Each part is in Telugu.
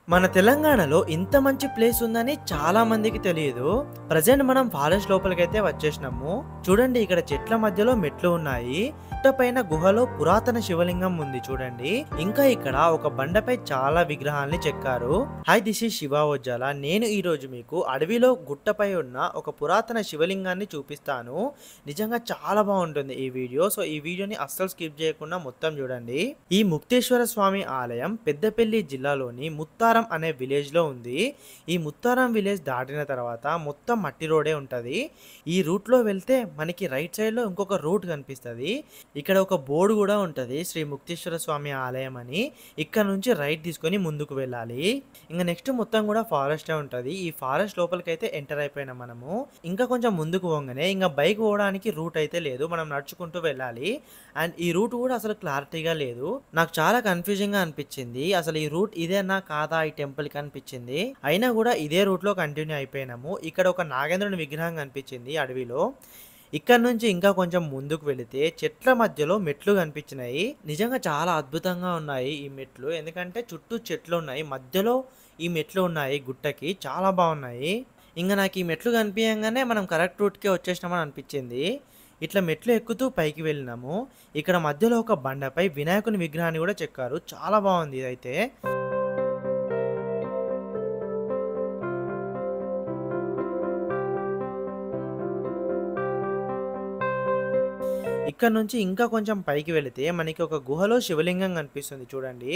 మన తెలంగాణలో ఇంత మంచి ప్లేస్ ఉందని చాలా మందికి తెలియదు ప్రజెంట్ మనం ఫారెస్ట్ లోపలికైతే వచ్చేసినాము చూడండి ఇక్కడ చెట్ల మధ్యలో మెట్లు ఉన్నాయి పైన గుహలో పురాతన శివలింగం ఉంది చూడండి ఇంకా ఇక్కడ ఒక బండపై చాలా విగ్రహాల్ని చెక్కారు hi this is Shiva Ojala నేను ఈ రోజు మీకు అడవిలో గుట్టపై ఉన్న ఒక పురాతన శివలింగాన్ని చూపిస్తాను నిజంగా చాలా బాగుంటుంది ఈ వీడియో సో ఈ వీడియోని అస్సలు స్కిప్ చేయకుండా మొత్తం చూడండి ఈ ముక్తేశ్వర స్వామి ఆలయం పెద్దపల్లి జిల్లాలోని ముత్తారం అనే విలేజ్ లో ఉంది ఈ ముత్తారం విలేజ్ దాటిన తర్వాత మొత్తం మట్టి రోడే ఉంటది ఈ రూట్ లో వెళ్తే మనకి రైట్ సైడ్ లో ఇంకొక రూట్ కనిపిస్తది ఇక్కడ ఒక బోర్డు కూడా ఉంటది శ్రీ ముక్తేశ్వర స్వామి ఆలయం అని ఇక్కడ నుంచి రైట్ తీసుకొని ముందుకు వెళ్ళాలి ఇంకా నెక్స్ట్ మొత్తం కూడా ఫారెస్టే ఉంటది ఈ ఫారెస్ట్ లోపలికి అయితే ఎంటర్ అయిపోయినాం మనము ఇంకా కొంచెం ముందుకు పోగానే ఇంకా బైక్ పోవడానికి రూట్ అయితే లేదు మనం నడుచుకుంటూ వెళ్ళాలి అండ్ ఈ రూట్ కూడా అసలు క్లారిటీగా లేదు నాకు చాలా కన్ఫ్యూజింగ్ గా అనిపించింది అసలు ఈ రూట్ ఇదేనా కాదా ఈ టెంపుల్ కి అనిపించింది అయినా కూడా ఇదే రూట్ లో కంటిన్యూ అయిపోయినాము ఇక్కడ ఒక నాగేంద్రుని విగ్రహం కనిపించింది అడవిలో ఇక్కడ నుంచి ఇంకా కొంచెం ముందుకు వెళితే చెట్ల మధ్యలో మెట్లు కనిపించినాయి నిజంగా చాలా అద్భుతంగా ఉన్నాయి ఈ మెట్లు ఎందుకంటే చుట్టూ చెట్లు ఉన్నాయి మధ్యలో ఈ మెట్లు ఉన్నాయి గుట్టకి చాలా బాగున్నాయి ఇంకా నాకు ఈ మెట్లు కనిపించగానే మనం కరెక్ట్ రూట్కే వచ్చేసినామని అనిపించింది ఇట్లా మెట్లు ఎక్కుతూ పైకి వెళ్ళినాము ఇక్కడ మధ్యలో ఒక బండపై వినాయకుని విగ్రహాన్ని కూడా చెక్కారు చాలా బాగుంది ఇదైతే ఇక్కడ నుంచి ఇంకా కొంచెం పైకి వెళితే మనకి ఒక గుహలో శివలింగం కనిపిస్తుంది చూడండి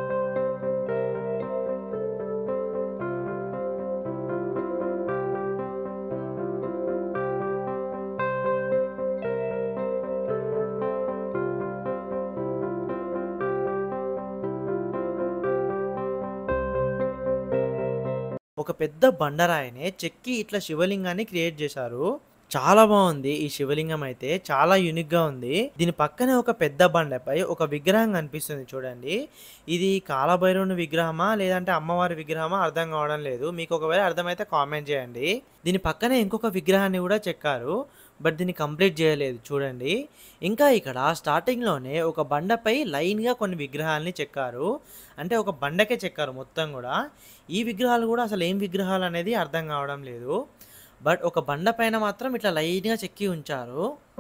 ఒక పెద్ద బండరాయినే చెక్కి ఇట్లా శివలింగాన్ని క్రియేట్ చేశారు చాలా బాగుంది ఈ శివలింగం అయితే చాలా యూనిక్ గా ఉంది దీని పక్కనే ఒక పెద్ద బండపై ఒక విగ్రహం కనిపిస్తుంది చూడండి ఇది కాలభైరవుని విగ్రహమా లేదంటే అమ్మవారి విగ్రహమా అర్థం కావడం లేదు మీకు ఒకవేళ అర్థమైతే కామెంట్ చేయండి దీని పక్కనే ఇంకొక విగ్రహాన్ని కూడా చెక్కారు బట్ దీన్ని కంప్లీట్ చేయలేదు చూడండి ఇంకా ఇక్కడ స్టార్టింగ్లోనే ఒక బండపై లైన్గా కొన్ని విగ్రహాలని చెక్కారు అంటే ఒక బండకే చెక్కారు మొత్తం కూడా ఈ విగ్రహాలు కూడా అసలు ఏం విగ్రహాలు అనేది అర్థం కావడం లేదు బట్ ఒక బండ పైన మాత్రం ఇట్లా లైన్గా చెక్కి ఉంచారు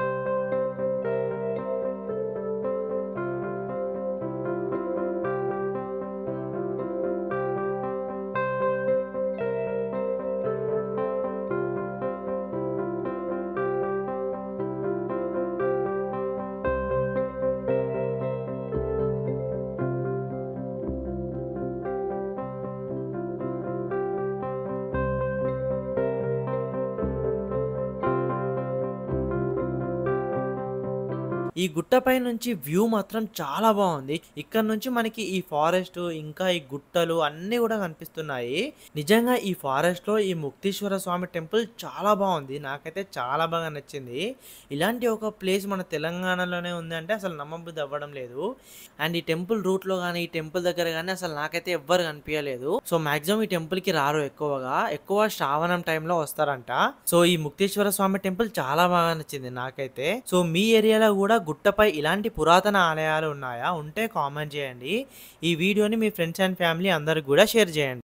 ఈ గుట్టపై నుంచి వ్యూ మాత్రం చాలా బాగుంది ఇక్కడ నుంచి మనకి ఈ ఫారెస్ట్ ఇంకా ఈ గుట్టలు అన్నీ కూడా కనిపిస్తున్నాయి నిజంగా ఈ ఫారెస్ట్ లో ఈ ముక్తేశ్వర స్వామి టెంపుల్ చాలా బాగుంది నాకైతే చాలా బాగా నచ్చింది ఇలాంటి ఒక ప్లేస్ మన తెలంగాణలోనే ఉంది అంటే అసలు నమ్మబుద్ధి అవ్వడం లేదు అండ్ ఈ టెంపుల్ రూట్ లో కానీ ఈ టెంపుల్ దగ్గర కానీ అసలు నాకైతే ఎవ్వరు కనిపించలేదు సో మాక్సిమం ఈ టెంపుల్ కి రారు ఎక్కువగా ఎక్కువ శ్రావణం టైంలో వస్తారంట సో ఈ ముక్తేశ్వర స్వామి టెంపుల్ చాలా బాగా నచ్చింది నాకైతే సో మీ ఏరియాలో కూడా గుట్టపై ఇలాంటి పురాతన ఆలయాలు ఉన్నాయా ఉంటే కామెంట్ చేయండి ఈ వీడియోని మీ ఫ్రెండ్స్ అండ్ ఫ్యామిలీ అందరికి కూడా షేర్ చేయండి